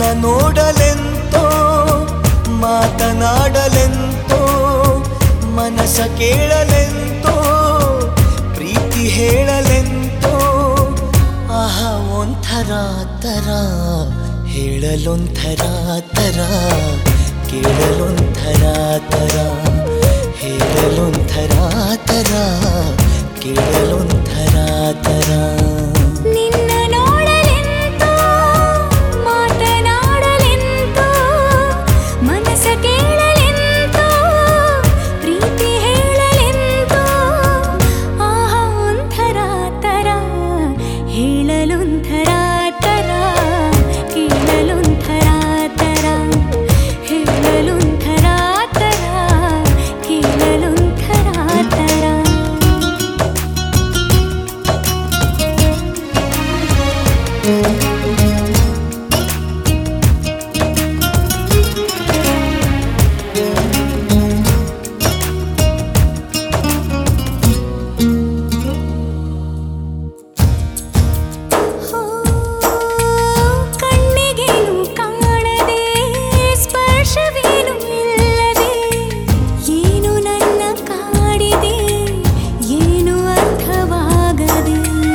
ನೋಡಲೆಂತೋ ಮಾತನಾಡಲೆಂತೋ ಮನಸ ಕೇಳಲೆಂತೋ ಪ್ರೀತಿ ಹೇಳಲೆಂತೋ ಆಹ ಒಂಥರ ತರ ಹೇಳಲೊಂಥರ ತರ ಕೇಳಲೊಂಥರ ತರ ಹೇಳಲೊಂಥರ ತರ ಕೇಳಲೊಂಥರ ತರ ನಿನ್ನ ನೋಡಲೆಂತೋ ಮಾತನಾಡಲೆಂತೋ ಮನಸ ಕೇಳಲೆಂತೋ ಪ್ರೀತಿ ಹೇಳಲೆಂತೋ ಆಹ ಒಂಥರ ತರ ಹೇಳಲೊಂಥರ ತರ ಕೇಳಲೊಂಥರ ತರ ಹೇಳಲೊಂಥರ ತರ ಕೇಳಲೊಂಥರ ತರ ಹೋ ಕಣ್ಣಿಗೇನು ಕಾಣದೆ ಸ್ಪರ್ಶವೇನು ಇಲ್ಲದೆ ಏನು ನನ್ನ ಕಾಡಿದೆ ಏನು ಅರ್ಥವಾಗದೆ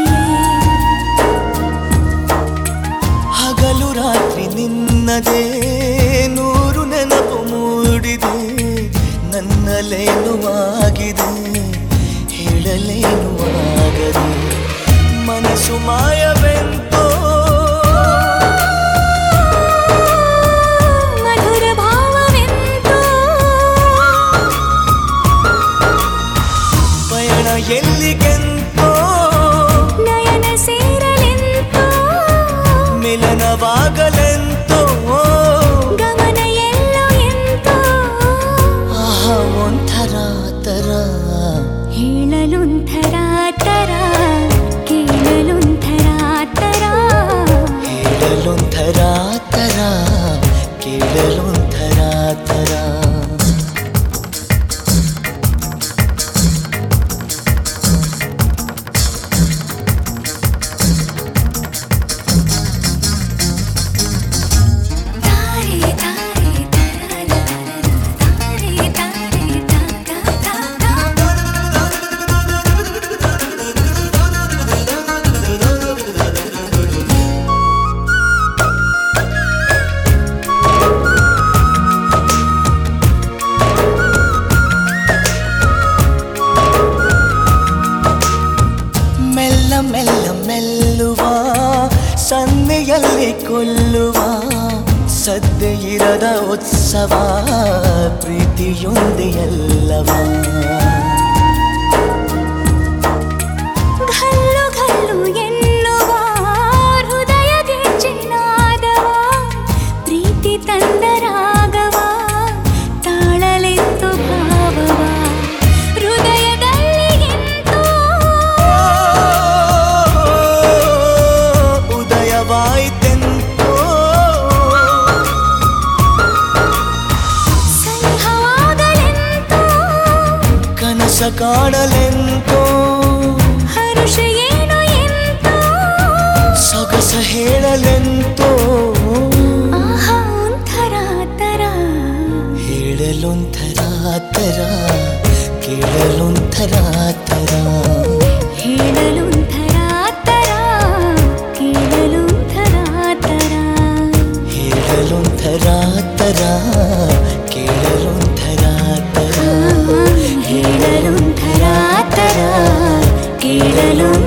ಹಗಲು ರಾತ್ರಿ ನಿನ್ನದೇ ನೂರು ನೆನಪು ಮೂಡಿದೆ ನನ್ನಲ್ಲೇನು ಆಗಿದೆ ಹೇಳಲೇನು ಆಗದೆ ಮನಸ್ಸು ಮಾಯವೆಂತೋ ಮಧುರ ಭಾವವೆಂತೋ ಪಯಣ ಎಲ್ಲಿಗೆಂತೋ ನಯನ ಸೇರಲೆಂತೋ ಮಿಲನವಾಗಲೆಂತೋ ಗಮನ ಎಲ್ಲೋ ಎಂತೋ ಆಹ ಒಂಥರ ತರ ಹೇಳಲೊಂಥರ ತರ ಕೇಳಲೊಂಥರ ತರ ಹೇಳಲೊಂಥರ ತರ ಕೇಳಲೊಂಥರ ತರ ತಾರೆ ತಾರೆ ತರ ತಾರೆ ತಾರೆ ತಾ ಮೆಲ್ಲ ಮೆಲ್ಲ ಮೆಲ್ಲುವ ಸನ್ನೆಯಲ್ಲಿ ಕೊಲ್ಲುವ ಸದ್ದೆ ಇರದ ಉತ್ಸವ ಪ್ರೀತಿಯೊಂದೆ ಎಲ್ಲವ ಘಲ್ಲು ಘಲ್ಲು ಎನ್ನುವ ಹೃದಯ ಗೆಜ್ಜೆನಾದವ ಪ್ರೀತಿ ತಂದ ರಾಗವ ತಾಳಲೆಂತು ಭಾವವ ಹೃದಯದಲ್ಲಿ ಎಂತೋ ಉದಯವಾಯಿತೆಂತೋ ಸನಿಹವಾಗಲೆಂತೋ ಕನಸ ಕಾಣಲೆಂತೋ ಹರುಷ ಏನು ಎಂತೋ ಸೊಗಸ ಹೇಳಲೆಂತೋ ಆಹ ಒಂಥರ ತರ ಹೇಳಲೊಂಥರ ತರ ಕೇಳಲೊಂಥರ ತರ ಹೇಳಲೊಂಥರ ತರ ಕೇಳಲೊಂಥರ ತರ ಹೇಳಲೊಂಥರ ತರ ಕೇಳಲೊಂಥರ ತರ ಹೇಳಲೊಂಥರ ತರ ಕೇಳಲೊಂಥರ